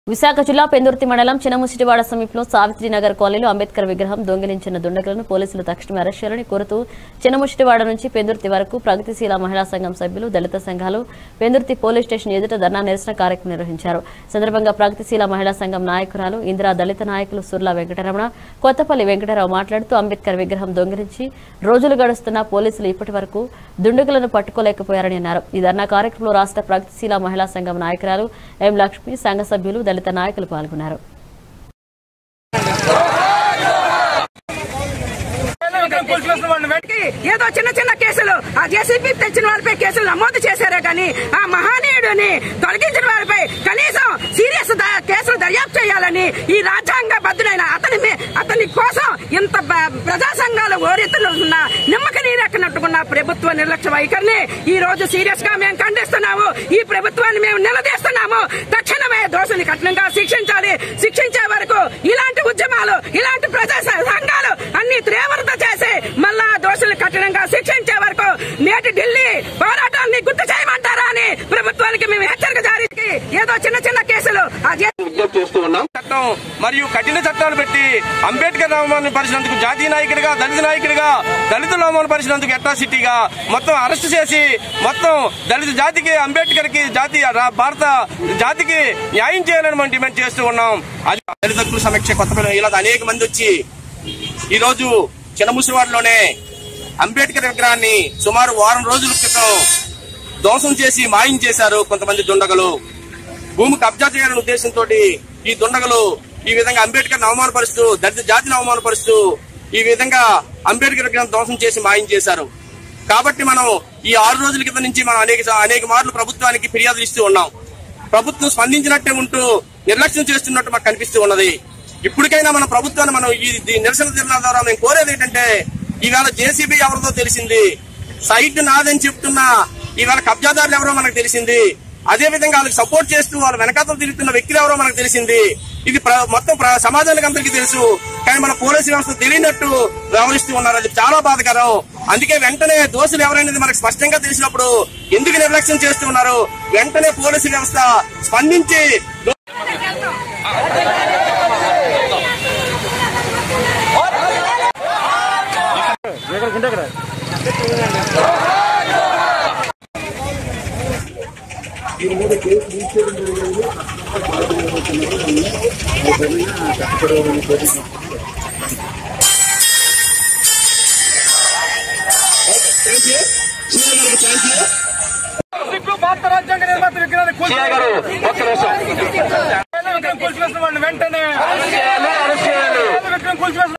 విశాఖ జిల్లా పెందుర్తి మండలం చినముసిటివాడ సమీపంలో సావిత్రి నగర్ కాలనీలో అంబేద్కర్ విగ్రహం దొంగిలించిన దుండగులను పోలీసులు తక్షణమే అరెస్ట్ చేయాలని కోరుతూ చినముసిటివాడ నుంచి పెందుర్తి వరకు ప్రగతిశీల మహిళా సంఘం సభ్యులు దళిత సంఘాలు పెందుర్తి పోలీస్ స్టేషన్ ఎదుట ధర్నా నిరసన కార్యక్రమం నిర్వహించారు సందర్భంగా ప్రగతిశీల మహిళా సంఘం నాయకురాలు ఇందిరా దళిత నాయకులు సుర్లా వెంకటరమణ కొత్తపల్లి వెంకటరావు మాట్లాడుతూ అంబేద్కర్ విగ్రహం దొంగిలించి రోజులు గడుస్తున్న పోలీసులు ఇప్పటి వరకు దుండగులను పట్టుకోలేకపోయారని అన్నారు ఈ ధర్నా కార్యక్రమంలో రాష్ట్ర ప్రగతిశీల మహిళా సంఘం నాయకురాలు ఎం లక్ష్మి సంఘ సభ్యులు దళిత నాయకులు పాల్గొన్నారు ఏదో చిన్న చిన్న కేసులు ఆ జేసీబీ తెచ్చిన వారిపై కేసులు నమోదు చేశారే కానీ ఆ మహానీయుడిని తొలగించిన వారిపై కనీసం సీరియస్ ద- కేసులు దర్యాప్తు చేయాలని ఈ రాజ్యాంగ బద్దుడైన అతని మీ- అతని కోసం ఇంత బ- ప్రజా సంఘాలు ఓరెత్తున్న నిమ్మక నీరెక్కనట్టుకున్న ప్రభుత్వ నిర్లక్ష్య వైఖరిని ఈ రోజు సీరియస్ గా మేము ఖండిస్తున్నాము ఈ ప్రభుత్వాన్ని మేము నిలదీస్తున్నాము తక్షణమే దోషుల్ని కఠినంగా శిక్షించాలి శిక్షించే వరకు ఇలాంటి ఉద్యమాలు ఇలాంటి ప్రజా సంఘాలు అన్ని తీవ్రత చేసి మళ్ళా దోషులు కఠినంగా శిక్షించే వరకు నేటి ఢిల్లీ పోరాటాన్ని గుర్తు చేయమంటారా అని ప్రభుత్వానికి మేము హెచ్చరిక జారీ ఏదో చిన్న చిన్న కేసులు ఆ జే- విజ్ఞప్తి చేస్తూ ఉన్నాం చట్టం మరియు కఠిన చట్టాలు పెట్టి అంబేద్కర్ నామాన్ని పరిచినందుకు జాతీయ నాయకుడిగా దళిత నాయకుడిగా దళితుల నామాన్ని పరిచినందుకు అట్రాసిటీగా మొత్తం అరెస్ట్ చేసి మొత్తం దళిత జాతికి అంబేద్కర్ కి జాతీయ రా- భారత జాతికి న్యాయం చేయాలని మనం డిమాండ్ చేస్తూ ఉన్నాం అది దళిత హక్కుల సమీక్ష కొత్తపల్లి ఇలా అనేక మంది వచ్చి ఈ రోజు చిన్నముసివాడలోనే అంబేద్కర్ విగ్రహాన్ని సుమారు వారం రోజుల క్రితం ధ్వంసం చేసి మాయం చేశారు కొంతమంది దుండగలు భూమి కబ్జా చేయాలనే ఉద్దేశంతో ఈ దుండగలు ఈ విధంగా అంబేద్కర్ అవమానపరుస్తూ దళిత జాతిని అవమానపరుస్తూ ఈ విధంగా అంబేద్కర్ విగ్రహం ధ్వంసం చేసి మాయం చేశారు కాబట్టి మనం ఈ ఆరు రోజుల క్రితం నుంచి మనం అనేక అనేక మార్లు ప్రభుత్వానికి ఫిర్యాదులు ఇస్తూ ఉన్నాం ప్రభుత్వం స్పందించినట్టే ఉంటూ నిర్లక్ష్యం చేస్తున్నట్టు మాకు కనిపిస్తూ ఉన్నది ఇప్పటికైనా మన ప్రభుత్వాన్ని మనం ఈ ఈ నిరసన దినాల ద్వారా మేము కోరేది ఏంటంటే ఈవేళ జేసీబీ ఎవరిదో తెలిసింది సైట్ నాదని చెప్తున్నా ఈవేళ కబ్జాదారులు ఎవరో మనకు తెలిసింది అదే విధంగా వాళ్ళకి సపోర్ట్ చేస్తూ వాళ్ళ వెనకాతలు తిరుగుతున్న వ్యక్తులు ఎవరో మనకు తెలిసింది ఇది ప్ర- మొత్తం ప్ర- సమాజానికి అందరికీ తెలుసు కానీ మన పోలీసు వ్యవస్థ తెలియనట్టు వ్యవహరిస్తూ ఉన్నారు అది చాలా బాధకరం అందుకే వెంటనే దోషులు ఎవరైనది మనకు స్పష్టంగా తెలిసినప్పుడు ఎందుకు నిర్లక్ష్యం చేస్తూ ఉన్నారు వెంటనే పోలీసు వ్యవస్థ స్పందించి దో- సిగ్గు భారత రాజ్యాంగ నిర్మాత విగ్రహాన్ని కూల్చివేసిన వాడిని వెంటనే